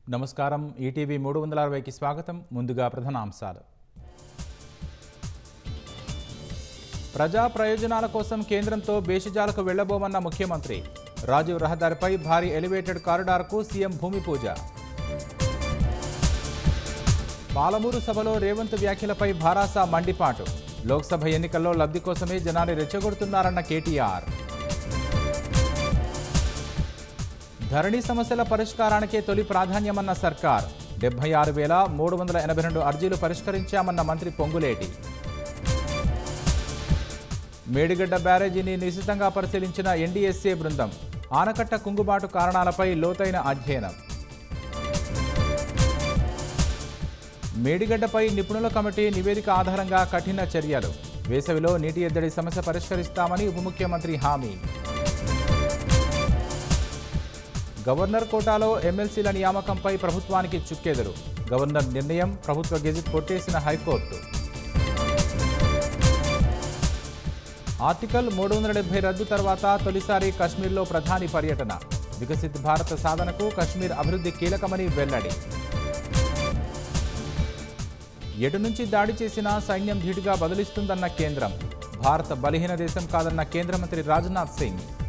నమస్కారం ఈటీవీ మూడు వందల అరవైకి స్వాగతం ముందుగా ప్రధానాంశాలు ప్రజా ప్రయోజనాల కోసం కేంద్రంతో బేషజాలకు వెళ్లబోమన్న ముఖ్యమంత్రి రాజీవ్ రహదారిపై భారీ ఎలివేటెడ్ కారిడార్కు సీఎం భూమి పూజ పాలమూరు సభలో రేవంత్ వ్యాఖ్యలపై భారాస మండిపాటు లోక్సభ ఎన్నికల్లో లబ్ధి కోసమే జనాన్ని రెచ్చగొడుతున్నారన్న కేటీఆర్ ధరణి సమస్యల పరిష్కారానికే తొలి ప్రాధాన్యమన్న సర్కార్ డెబ్బై ఆరు వేల మూడు వందల ఎనభై రెండు అర్జీలు పరిష్కరించామన్న మంత్రి పొంగులేటి మేడిగడ్డ బ్యారేజీని నిశితంగా పరిశీలించిన ఎన్డీఎస్ఏ బృందం ఆనకట్ట కుంగుబాటు కారణాలపై లోతైన అధ్యయనం మేడిగడ్డపై నిపుణుల కమిటీ నివేదిక ఆధారంగా కఠిన చర్యలు వేసవిలో నీటి ఎద్దడి సమస్య పరిష్కరిస్తామని ఉప ముఖ్యమంత్రి హామీ గవర్నర్ కోటాలో ఎమ్మెల్సీల నియామకంపై ప్రభుత్వానికి చుక్కెదురు గవర్నర్ నిర్ణయం ప్రభుత్వ గెజిట్ కొట్టేసిన హైకోర్టు ఆర్టికల్ మూడు వందల డెబ్బై రద్దు తర్వాత తొలిసారి కశ్మీర్లో ప్రధాని పర్యటన వికసిత్ భారత సాధనకు కశ్మీర్ అభివృద్ధి కీలకమని వెల్లడి ఎటు నుంచి దాడి చేసినా సైన్యం ధీటుగా బదులిస్తుందన్న కేంద్రం భారత బలహీన దేశం కాదన్న కేంద్ర మంత్రి రాజ్నాథ్ సింగ్